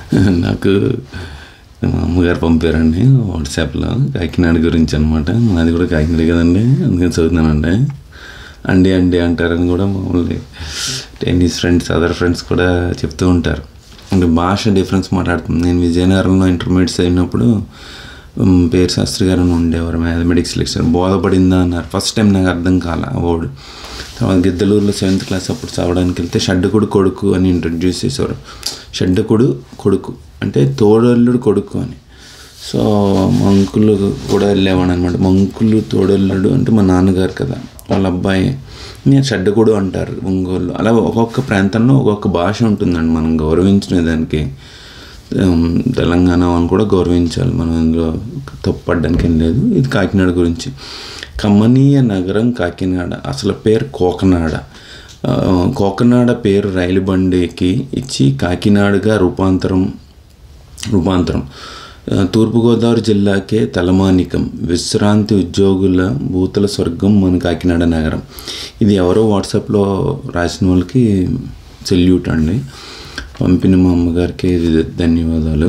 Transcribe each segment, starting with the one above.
నాకు మా అమ్మగారు పంపారండి వాట్సాప్లో కాకినాడ గురించి అనమాట మాది కూడా కాకినాడ కదండి అందుకని చదువుతున్నానండి అండి అండి అంటారని కూడా మామూలు టెన్నిస్ ఫ్రెండ్స్ అదర్ ఫ్రెండ్స్ కూడా చెప్తూ ఉంటారు అంటే భాష డిఫరెన్స్ మాట్లాడుతుంది నేను విజయనగరంలో ఇంటర్మీడియట్స్ అయినప్పుడు ఉమ్, పేరు శాస్త్రి గారు అని ఉండేవారు మ్యాథమెటిక్స్ లెక్చర్ బోధపడిందా అన్నారు ఫస్ట్ టైం నాకు అర్థం కాల ఆ వర్డ్ తర్వాత గిద్దలూరులో సెవెంత్ క్లాస్ అప్పుడు చదవడానికి వెళ్తే షడ్డకుడు కొడుకు అని ఇంట్రడ్యూస్ చేసేవారు షడ్డకుడు కొడుకు అంటే తోడల్లుడు కొడుకు అని సో మా అంకుల్ కూడా వెళ్ళేవాడు అనమాట మా అంకుల్ తోడల్లుడు అంటే మా నాన్నగారు కదా వాళ్ళ అబ్బాయి నేను షడ్డకుడు అంటారు ఒంగోలు అలా ఒక్కొక్క ప్రాంతంలో ఒక్కొక్క భాష ఉంటుందండి మనం గౌరవించిన దానికి ఉమ్, తెలంగాణ వాళ్ళని కూడా గౌరవించాలి మనం ఇందులో తప్పడానికి ఏం లేదు ఇది కాకినాడ గురించి కమనీయ నగరం కాకినాడ అసలు పేరు కోకనాడ ఆ, కోకనాడ పేరు రైలు బండికి ఇచ్చి కాకినాడగా రూపాంతరం రూపాంతరం ఆ, తూర్పుగోదావరి జిల్లాకే తలమానికం విశ్రాంతి ఉద్యోగుల భూతల స్వర్గం మన కాకినాడ నగరం ఇది ఎవరో వాట్సాప్లో రాసిన వాళ్ళకి సెల్యూట్ అండి పంపిన మా అమ్మగారికి ధన్యవాదాలు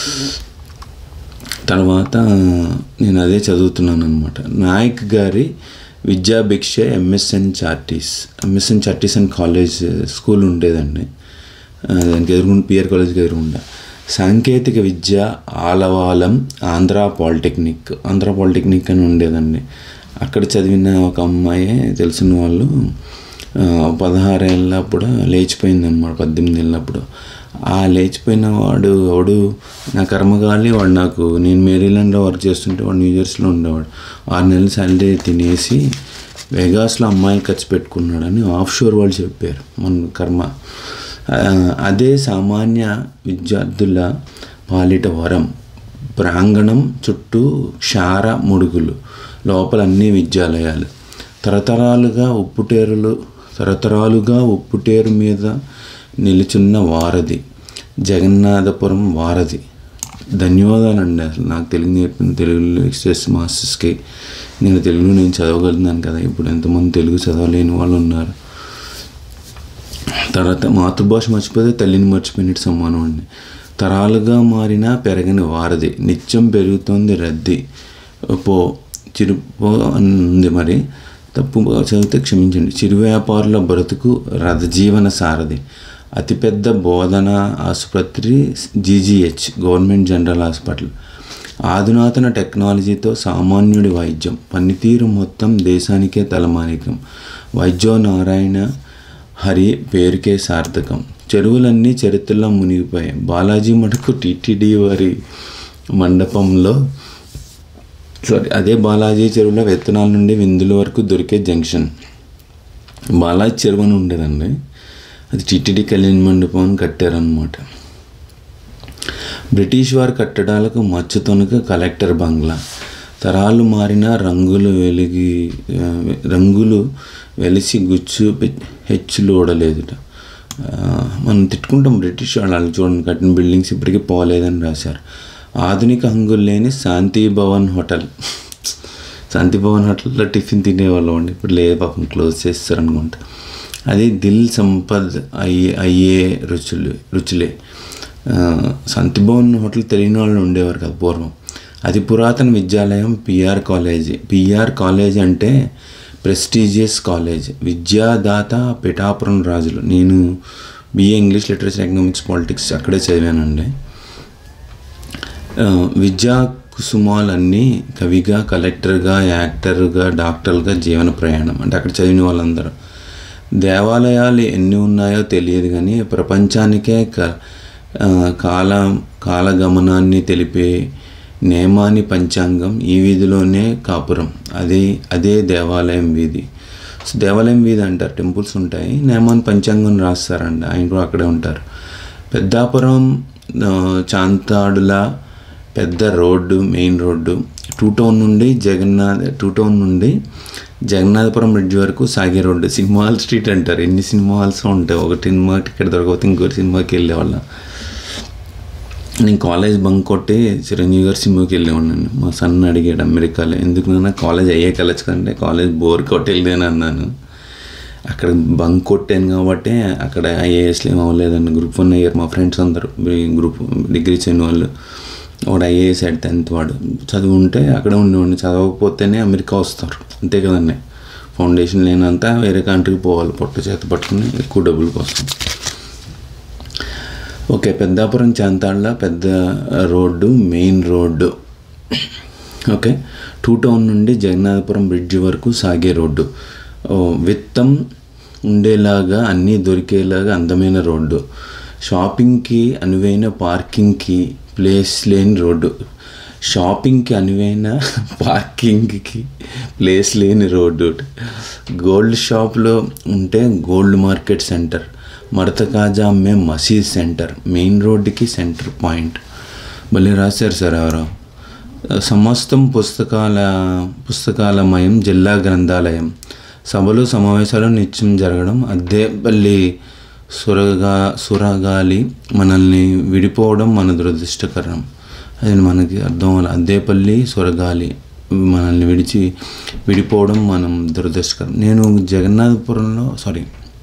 తర్వాత నేను అదే చదువుతున్నాను అనమాట నాయక్ గారి విద్యాభిక్ష MSN charities MSN charities and college school ఉండేదండి ఆ, దానికి ఎదురుగుండా పిఆర్ కాలేజ్కి ఎదురుగుండా సాంకేతిక విద్య ఆలవాలం ఆంధ్ర పాలిటెక్నిక్ ఆంధ్ర పాలిటెక్నిక్ అని ఉండేదండి అక్కడ చదివిన ఒక అమ్మాయి తెలిసిన వాళ్ళు ఆ, పదహారేళ్ళప్పుడు లేచిపోయింది అనమాట పద్దెనిమిది ఏళ్ళప్పుడు ఆ లేచిపోయిన వాడు వాడు నా కర్మగాలి వాడు నాకు నేను మేరీలాండ్లో వర్క్ చేస్తుంటే వాడు న్యూజెర్సీలో ఉండేవాడు ఆరు నెలల శాలరీ తినేసి వెగాస్లో అమ్మాయిలు ఖర్చు పెట్టుకున్నాడని ఆఫ్ షోర్ వాళ్ళు చెప్పారు మన కర్మ ఆ, అదే సామాన్య విద్యార్థుల పాలిట వరం ప్రాంగణం చుట్టూ క్షార ముడుగులు లోపల అన్ని విద్యాలయాలు తరతరాలుగా ఉప్పుటేరులు తరతరాలుగా ఉప్పుటేరు మీద నిలుచున్న వారధి జగన్నాథపురం వారధి ధన్యవాదాలండి అసలు నాకు తెలుగు నేర్పిన తెలుగు లెక్చరర్స్ మాస్టర్స్కి నేను తెలుగు నేను చదవగలుగుతున్నాను కదా ఇప్పుడు ఎంతమంది తెలుగు చదవలేని వాళ్ళు ఉన్నారు తర్వాత మాతృభాష మర్చిపోతే తల్లిని మర్చిపోయినట్టు సమానం అండి తరాలుగా మారిన పెరగని వారధి నిత్యం పెరుగుతోంది రద్దీ పో చిరుపో అని ఉంది మరి తప్పు చదివితే క్షమించండి చిరు వ్యాపారుల బ్రతుకు రథజీవన సారథి అతిపెద్ద బోధన ఆసుపత్రి జీజీహెచ్ గవర్నమెంట్ జనరల్ హాస్పిటల్ ఆధునాతన టెక్నాలజీతో సామాన్యుడి వైద్యం పనితీరు మొత్తం దేశానికే తలమానికం వైద్యో నారాయణ హరి పేరుకే సార్థకం చెరువులన్నీ చరిత్రలో మునిగిపోయాయి బాలాజీ మటుకు టీటీడీ వారి మండపంలో సారీ అదే బాలాజీ చెరువులో విత్తనాల నుండి విందుల వరకు దొరికే జంక్షన్ బాలాజీ చెరువు అని ఉండేదండి అది టీటీడీ కళ్యాణ మండపం అని కట్టారనమాట బ్రిటిష్ వారి కట్టడాలకు మచ్చుతొనుక కలెక్టర్ బంగ్లా తరాలు మారిన రంగులు వెలిగి ఆ, రంగులు వెలిసి గుచ్చు పె- హెచ్చులు ఓడలేదుట ఆ, మనం తిట్టుకుంటాం బ్రిటిష్ వాళ్ళు వాళ్ళు చూడండి కట్టిన బిల్డింగ్స్ ఇప్పటికీ పోలేదని రాశారు ఆధునిక హంగులు లేని శాంతి భవన్ హోటల్ శాంతి భవన్ హోటల్లో టిఫిన్ తినేవాళ్ళం అండి ఇప్పుడు లేదు పాపం క్లోజ్ చేస్తారు అనుకుంటా అది దిల్ సంపద్ అయ్యే అయ్యే రుచులు రుచులే ఆ, శాంతి భవన్ హోటల్ తెలియని వాళ్ళు ఉండేవారు కదా పూర్వం అతి పురాతన విద్యాలయం పిఆర్ కాలేజీ పిఆర్ కాలేజ్ అంటే ప్రెస్టీజియస్ కాలేజ్ విద్యాదాత పిఠాపురం రాజులు నేను BA English literature economics politics అక్కడే చదివానండి ఆ, విద్యా కుసుమాలన్నీ కవిగా కలెక్టర్గా యాక్టర్గా డాక్టర్గా జీవన ప్రయాణం అంటే అక్కడ చదివిన వాళ్ళందరూ దేవాలయాలు ఎన్ని ఉన్నాయో తెలియదు కానీ ప్రపంచానికే క ఆ, కాల కాలగమనాన్ని తెలిపే నేమాని పంచాంగం ఈ వీధిలోనే కాపురం అదే అదే దేవాలయం వీధి సో దేవాలయం వీధి అంటారు టెంపుల్స్ ఉంటాయి నేమాన్ పంచాంగం రాస్తారండి ఆయన కూడా అక్కడే ఉంటారు పెద్దాపురం ఆ, చాంతాడుల పెద్ద road main road two town నుండి జగన్నాథ్ టూ టౌన్ నుండి జగన్నాథపురం బ్రిడ్జ్ వరకు సాగే రోడ్డు సినిమా హాల్ స్ట్రీట్ అంటారు ఎన్ని సినిమా హాల్స్ ఉంటాయి ఒక సినిమా టికెట్ దొరకపోతే ఇంకోటి సినిమాకి వెళ్ళేవాళ్ళం నేను కాలేజ్ బంక్ కొట్టి చిరంజీవి గారి సినిమాకి వెళ్ళేవాడిని మా సన్ అడిగాడు అమెరికాలో ఎందుకు నాన్న కాలేజ్ అయ్యే కలచ్చు కంటే కాలేజ్ బోర్ కొట్టి వెళ్ళాను అన్నాను అక్కడ బంక్ కొట్టాను కాబట్టి అక్కడ ఐఏఎస్లు ఏం అవ్వలేదండి గ్రూప్ వన్ అయ్యారు మా ఫ్రెండ్స్ అందరూ గ్రూప్ డిగ్రీ చేయని వాళ్ళు వాడు ఐఏఎస్ అయ్యాడు టెన్త్ వాడు చదువుంటే అక్కడ ఉండేవాడిని చదవకపోతేనే అమెరికా వస్తారు అంతే కదండి ఫౌండేషన్ లేనంతా వేరే కంట్రీకి పోవాలి పొట్ట చేత పట్టుకుని ఎక్కువ డబ్బుల కోసం ఓకే పెద్దాపురం చాంతాళ్ళ పెద్ద road main road okay two town నుండి జగన్నాథపురం బ్రిడ్జ్ వరకు సాగే రోడ్డు ఓ, విత్తం ఉండేలాగా అన్నీ దొరికేలాగా అందమైన రోడ్డు షాపింగ్కి అనువైన పార్కింగ్కి ప్లేస్ లేని రోడ్డు షాపింగ్కి అనువైన పార్కింగ్కి ప్లేస్ లేని రోడ్డు గోల్డ్ షాప్లో ఉంటే గోల్డ్ మార్కెట్ సెంటర్ మడత కాజా అమ్మే మసీద్ సెంటర్ మెయిన్ రోడ్డుకి సెంటర్ పాయింట్ భలే రాశారు సార్ ఎవరో సమస్తం పుస్తకాల పుస్తకాలమయం జిల్లా గ్రంథాలయం సభలు సమావేశాలు నిత్యం జరగడం అద్దేపల్లి సురగా సురగాలి మనల్ని విడిపోవడం మన దురదృష్టకరం అది మనకి అర్థం అవ్వాలి అద్దేపల్లి సురగాలి మనల్ని విడిచి విడిపోవడం మనం దురదృష్టకరం నేను జగన్నాథపురంలో సారీ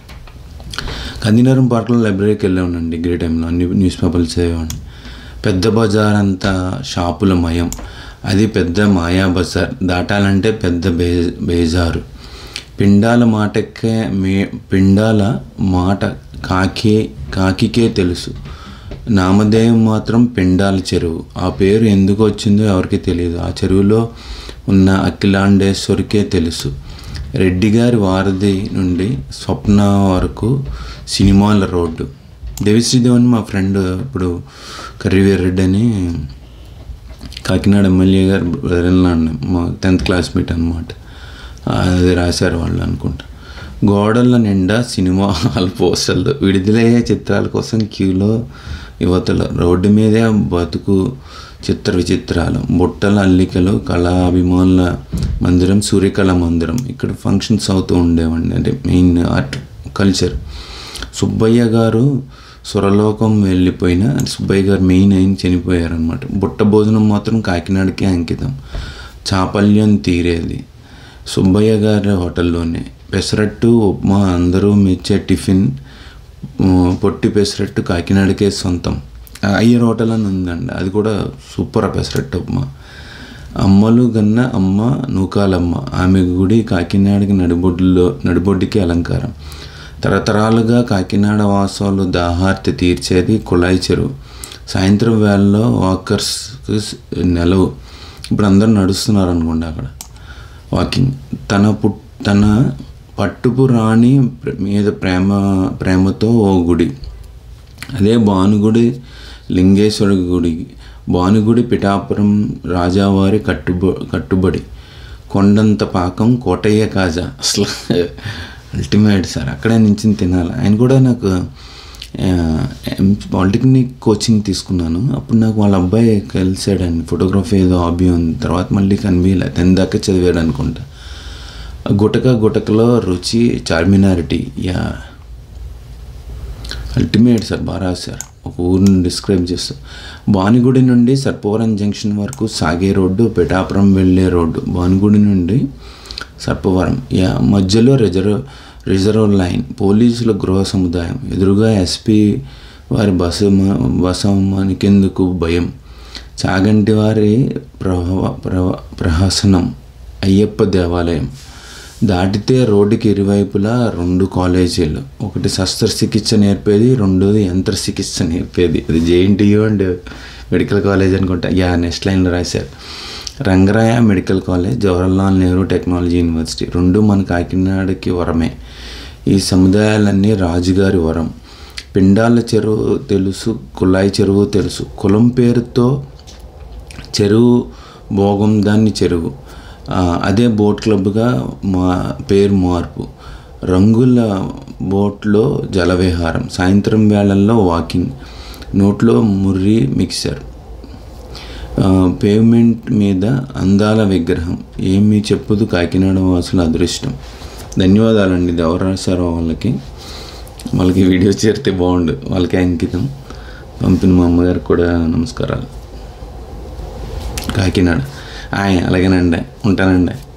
కందినగరం పార్క్లో లైబ్రరీకి వెళ్ళామండి డిగ్రీ టైంలో అన్ని న్యూస్ పేపర్లు చదివాడిని పెద్ద బజార్ అంతా షాపుల మయం అది పెద్ద మాయా బజార్ దాటాలంటే పెద్ద బే బేజారు పిండాల మాటకే మే పిండాల మాట కాకే కాకికే తెలుసు నామధేయం మాత్రం పిండాల చెరువు ఆ పేరు ఎందుకు వచ్చిందో ఎవరికి తెలియదు ఆ చెరువులో ఉన్న అఖిలాండేశ్వరికే తెలుసు రెడ్డి గారి వారధి నుండి స్వప్న వరకు సినిమాల రోడ్డు దేవిశ్రీదేవన్ మా ఫ్రెండ్ ఇప్పుడు కర్రీవీర్ రెడ్డి అని కాకినాడ ఎమ్మెల్యే గారు వెళ్ళినాడు మా టెన్త్ క్లాస్మేట్ అనమాట అది రాశారు వాళ్ళు అనుకుంటా గోడల నిండా సినిమా హాల్ పోస్టర్లు విడుదలయ్యే చిత్రాల కోసం క్యూలో యువతలు రోడ్డు మీదే బతుకు చిత్ర విచిత్రాలు బుట్టల అల్లికలు కళాభిమానుల మందిరం సూర్యకళ మందిరం ఇక్కడ ఫంక్షన్స్ అవుతూ ఉండేవండి అంటే మెయిన్ ఆర్ట్ కల్చర్ సుబ్బయ్య గారు సురలోకం వెళ్ళిపోయిన సుబ్బయ్య గారు మెయిన్ అయిన చనిపోయారనమాట బుట్ట భోజనం మాత్రం కాకినాడకే అంకితం చాపల్యం తీరేది సుబ్బయ్య గారి హోటల్లోనే పెసరట్టు ఉప్మా అందరూ మెచ్చే టిఫిన్ ఆ, పొట్టి పెసరట్టు కాకినాడకే సొంతం ఆ, అయ్యర్ హోటల్ అని ఉందండి అది కూడా సూపర్ ఆ పెసరట్టు ఉప్మా అమ్మలు గన్న అమ్మ నూకాలమ్మ ఆమె గుడి కాకినాడకి నడిబొడ్డులో నడిబొడ్డుకి అలంకారం తరతరాలుగా కాకినాడ వాసాలు దాహార్తి తీర్చేది కుళాయి చెరువు సాయంత్రం వేళల్లో వాకర్స్ నెలవు ఇప్పుడు అందరూ నడుస్తున్నారు అనుకోండి అక్కడ వాకింగ్ తన పుట్ తన పట్టుపు రాణి ప్ర- మీద ప్రేమ ప్రేమతో ఓ గుడి అదే భానుగుడి లింగేశ్వర గుడి భానుగుడి పిఠాపురం రాజావారి కట్టుబ కట్టుబడి కొండంత పాకం కోటయ్య కాజా అసలు అల్టిమేట్ సార్ అక్కడే నుంచి తినాలి ఆయన కూడా నాకు పాలిటెక్నిక్ కోచింగ్ తీసుకున్నాను అప్పుడు నాకు వాళ్ళ అబ్బాయి కలిసాడండి ఫోటోగ్రఫీ ఏదో హాబీ ఉంది తర్వాత మళ్ళీ కనిపించలే టెన్త్ దాకా చదివాడు అనుకుంటా గుటక గుటకలో రుచి చార్మినారిటీ యా అల్టిమేట్ సార్ బాగా రాశారు ఒక ఊరిని డిస్క్రైబ్ చేస్తారు భానుగుడి నుండి సర్పవరం జంక్షన్ వరకు సాగే రోడ్డు పిఠాపురం వెళ్ళే రోడ్డు భానుగుడి నుండి సర్పవరం యా మధ్యలో రిజర్వ్ రిజర్వ్ లైన్ పోలీసుల గృహ సముదాయం ఎదురుగా ఎస్పీ వారి బస బసమనికెందుకు భయం చాగంటి వారి ప్రహ ప్రహ ప్రహసనం అయ్యప్ప దేవాలయం దాటితే రోడ్డుకి ఇరువైపులా రెండు కాలేజీలు ఒకటి శస్త్రచికిత్స నేర్పేది రెండోది యంత్ర చికిత్స నేర్పేది అది జేఎన్టీయూ అండ్ మెడికల్ కాలేజ్ అనుకుంటా యా నెక్స్ట్ లైన్లో రాశారు Rangaraya medical college Jawaharlal Nehru technology university రెండు మన కాకినాడకి వరమే ఈ సముదాయాలన్నీ రాజుగారి వరం పిండాల చెరువు తెలుసు కుళాయి చెరువు తెలుసు కులం పేరుతో చెరువు భోగం దాన్ని చెరువు ఆ, అదే బోట్ క్లబ్గా మా పేరు మార్పు రంగుల బోట్లో జలవిహారం సాయంత్రం వేళల్లో వాకింగ్ నోట్లో ముర్రి మిక్సర్ ఆ, పేవ్మెంట్ మీద అందాల విగ్రహం ఏమీ చెప్పదు కాకినాడ వాసుల అదృష్టం ధన్యవాదాలండి ఇది ఎవరు రాశారో వాళ్ళకి వాళ్ళకి వీడియో చేరితే బాగుండు వాళ్ళకి అంకితం పంపిన మా అమ్మగారికి కూడా నమస్కారాలు కాకినాడ ఆయ్ అలాగేనండి ఉంటానండి